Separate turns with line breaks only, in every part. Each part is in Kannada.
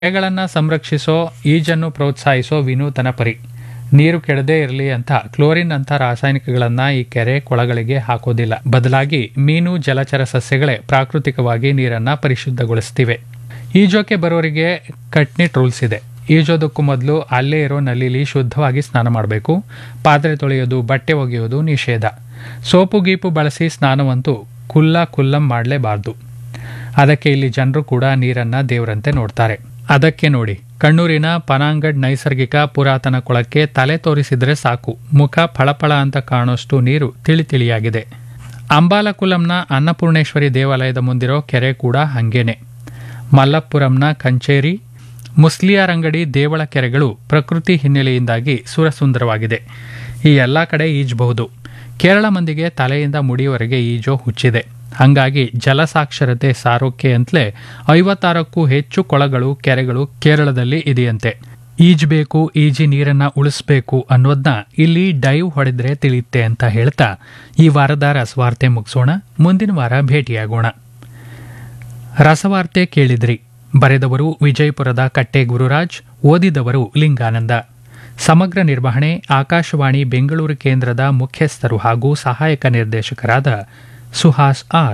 ಕೆರೆಗಳನ್ನು ಸಂರಕ್ಷಿಸೋ ಈಜನ್ನು ಪ್ರೋತ್ಸಾಹಿಸೋ ವಿನೂತನ ಪರಿ ನೀರು ಕೆಡದೇ ಇರಲಿ ಅಂತ ಕ್ಲೋರಿನ್ ಅಂತ ರಾಸಾಯನಿಕಗಳನ್ನ ಈ ಕೆರೆ ಕೊಳಗಳಿಗೆ ಹಾಕೋದಿಲ್ಲ ಬದಲಾಗಿ ಮೀನು ಜಲಚರ ಸಸ್ಯಗಳೇ ಪ್ರಾಕೃತಿಕವಾಗಿ ನೀರನ್ನ ಪರಿಶುದ್ಧಗೊಳಿಸ್ತಿವೆ ಈಜೋಕೆ ಬರೋರಿಗೆ ಕಟ್ನಿಟ್ ರೂಲ್ಸ್ ಇದೆ ಈಜೋದಕ್ಕೂ ಮೊದಲು ಅಲ್ಲೇ ಇರೋ ನಲ್ಲಿಲಿ ಶುದ್ಧವಾಗಿ ಸ್ನಾನ ಮಾಡಬೇಕು ಪಾತ್ರೆ ತೊಳೆಯೋದು ಬಟ್ಟೆ ಒಗೆಯೋದು ನಿಷೇಧ ಸೋಪು ಗೀಪು ಬಳಸಿ ಸ್ನಾನವಂತೂ ಕುಲ್ಲ ಕುಲ್ಲಂ ಮಾಡಲೇಬಾರ್ದು ಅದಕ್ಕೆ ಇಲ್ಲಿ ಜನರು ಕೂಡ ನೀರನ್ನ ದೇವರಂತೆ ನೋಡ್ತಾರೆ ಅದಕ್ಕೆ ನೋಡಿ ಕಣ್ಣೂರಿನ ಪನಾಂಗಡ್ ನೈಸರ್ಗಿಕ ಪುರಾತನ ಕೊಳಕ್ಕೆ ತಲೆ ತೋರಿಸಿದ್ರೆ ಸಾಕು ಮುಖ ಫಳಫಳ ಅಂತ ಕಾಣೋಷ್ಟು ನೀರು ತಿಳಿ ತಿಳಿಯಾಗಿದೆ ಅಂಬಾಲಕುಲಂನ ಅನ್ನಪೂರ್ಣೇಶ್ವರಿ ದೇವಾಲಯದ ಮುಂದಿರೋ ಕೆರೆ ಕೂಡ ಹಂಗೇನೆ ಮಲ್ಲಪ್ಪುರಂನ ಕಂಚೇರಿ ಮುಸ್ಲಿಯಾರಂಗಡಿ ದೇವಳ ಕೆರೆಗಳು ಪ್ರಕೃತಿ ಹಿನ್ನೆಲೆಯಿಂದಾಗಿ ಸುರಸುಂದರವಾಗಿದೆ ಈ ಎಲ್ಲ ಕಡೆ ಈಜಬಹುದು ಕೇರಳ ಮಂದಿಗೆ ತಲೆಯಿಂದ ಮುಡಿಯವರೆಗೆ ಈಜೋ ಹುಚ್ಚಿದೆ ಹಂಗಾಗಿ ಜಲಸಾಕ್ಷರತೆ ಸಾರೋಕೆ ಅಂತಲೇ ಐವತ್ತಾರಕ್ಕೂ ಹೆಚ್ಚು ಕೊಳಗಳು ಕೆರೆಗಳು ಕೇರಳದಲ್ಲಿ ಇದೆಯಂತೆ ಈಜ್ಬೇಕು ಈಜಿ ನೀರನ್ನ ಉಳಿಸ್ಬೇಕು ಅನ್ನೋದನ್ನ ಇಲ್ಲಿ ಡೈವ್ ಹೊಡೆದ್ರೆ ತಿಳಿಯುತ್ತೆ ಅಂತ ಹೇಳ್ತಾ ಈ ವಾರದ ರಸವಾರ್ತೆ ಮುಗಿಸೋಣ ಮುಂದಿನ ವಾರ ಭೇಟಿಯಾಗೋಣ ರಸವಾರ್ತೆ ಕೇಳಿದ್ರಿ ಬರೆದವರು ವಿಜಯಪುರದ ಕಟ್ಟೆ ಗುರುರಾಜ್ ಓದಿದವರು ಲಿಂಗಾನಂದ ಸಮಗ್ರ ನಿರ್ವಹಣೆ ಆಕಾಶವಾಣಿ ಬೆಂಗಳೂರು ಕೇಂದ್ರದ ಮುಖ್ಯಸ್ಥರು ಹಾಗೂ ಸಹಾಯಕ ನಿರ್ದೇಶಕರಾದ ಸುಹಾಸ್ ಆರ್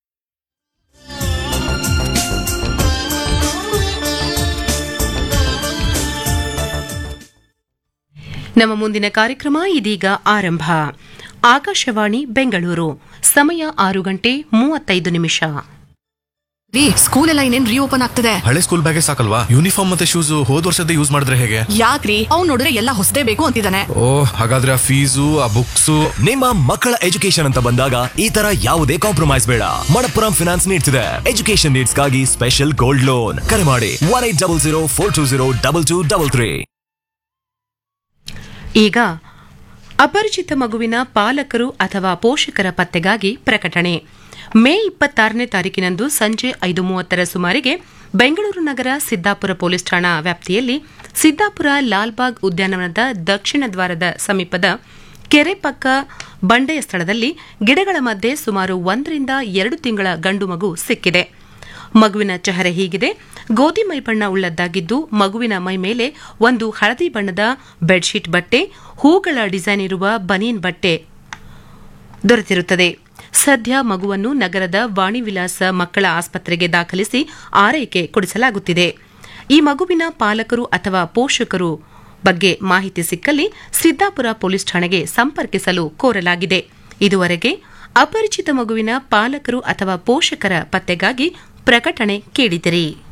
ನಮ್ಮ ಮುಂದಿನ ಕಾರ್ಯಕ್ರಮ ಇದೀಗ ಆರಂಭ ಆಕಾಶವಾಣಿ ಬೆಂಗಳೂರು ಸಮಯ ಆರು ಗಂಟೆ ಮೂವತ್ತೈದು ನಿಮಿಷ
ರೀ ಸ್ಕೂಲ್ ಎಲ್ಲ ಇನ್ನೇನ್ ರೀಓಪನ್ ಆಗ್ತದೆ
ಹಳೆ ಸ್ಕೂಲ್ ಬ್ಯಾಗೇ ಸಾಕಲ್ವಾ ಯೂನಿಫಾರ್ಮ್ ಮತ್ತೆ ಶೂಸ್ ಹೋದ್ ವರ್ಷದ ಯೂಸ್ ಮಾಡಿದ್ರೆ ಹೇಗೆ
ಯಾಕ್ರಿ ಅವ್ನ್ ನೋಡಿದ್ರೆ ಎಲ್ಲ ಹೊಸದೇ ಬೇಕು ಅಂತಿದ್ದಾನೆ
ಓ ಹಾಗಾದ್ರೆ ಆ ಫೀಸು ಆ ಬುಕ್ಸ್
ನಿಮ್ಮ ಮಕ್ಕಳ ಎಜುಕೇಶನ್ ಅಂತ ಬಂದಾಗ ಈ ತರ ಯಾವುದೇ ಕಾಂಪ್ರಮೈಸ್ ಬೇಡ ಮಣಪ್ಪುರಂ ಫಿನಾನ್ಸ್ ನೀಡ್ತಿದೆ ಎಜುಕೇಶನ್ ನೀಡ್ಸ್ಗಾಗಿ ಸ್ಪೆಷಲ್ ಗೋಲ್ಡ್ ಲೋನ್ ಕರೆ ಮಾಡಿ one eight double zero four two zero double two double three
ಈಗ ಅಪರಿಚಿತ ಮಗುವಿನ ಪಾಲಕರು ಅಥವಾ ಪೋಷಕರ ಪತ್ತೆಗಾಗಿ ಪ್ರಕಟಣೆ ಮೇ ಇಪ್ಪತ್ತಾರನೇ ತಾರೀಕಿನಂದು ಸಂಜೆ ಐದು ಮೂವತ್ತರ ಸುಮಾರಿಗೆ ಬೆಂಗಳೂರು ನಗರ ಸಿದ್ದಾಪುರ ಪೊಲೀಸ್ ಠಾಣಾ ವ್ಯಾಪ್ತಿಯಲ್ಲಿ ಸಿದ್ದಾಪುರ ಲಾಲ್ಬಾಗ್ ಉದ್ಯಾನವನದ ದಕ್ಷಿಣ ದ್ವಾರದ ಸಮೀಪದ ಕೆರೆ ಪಕ್ಕ ಬಂಡೆಯ ಸ್ಥಳದಲ್ಲಿ ಗಿಡಗಳ ಮಧ್ಯೆ ಸುಮಾರು ಒಂದರಿಂದ ಎರಡು ತಿಂಗಳ ಗಂಡು ಮಗು ಸಿಕ್ಕಿದೆ ಮಗುವಿನ ಚೆಹರೆ ಹೀಗಿದೆ ಗೋಧಿ ಮೈ ಬಣ್ಣ ಉಳ್ಳದ್ದಾಗಿದ್ದು ಮಗುವಿನ ಮೈ ಮೇಲೆ ಒಂದು ಹಳದಿ ಬಣ್ಣದ ಬೆಡ್ಶೀಟ್ ಬಟ್ಟೆ ಹೂಗಳ ಡಿಸೈನ್ ಇರುವ ಬನೀನ್ ಬಟ್ಟೆ ದೊರೆತಿರುತ್ತದೆ ಸದ್ಯ ಮಗುವನ್ನು ನಗರದ ವಾಣಿ ವಿಲಾಸ ಮಕ್ಕಳ ಆಸ್ಪತ್ರೆಗೆ ದಾಖಲಿಸಿ ಆರೈಕೆ ಕೊಡಿಸಲಾಗುತ್ತಿದೆ ಈ ಮಗುವಿನ ಪಾಲಕರು ಅಥವಾ ಪೋಷಕರು ಬಗ್ಗೆ ಮಾಹಿತಿ ಸಿಕ್ಕಲ್ಲಿ ಸಿದ್ದಾಪುರ ಪೊಲೀಸ್ ಠಾಣೆಗೆ ಸಂಪರ್ಕಿಸಲು ಕೋರಲಾಗಿದೆ ಇದುವರೆಗೆ ಅಪರಿಚಿತ ಮಗುವಿನ ಪಾಲಕರು ಅಥವಾ ಪೋಷಕರ ಪತ್ತೆಗಾಗಿ ಪ್ರಕಟಣೆ ಕೇಳಿದಿರಿ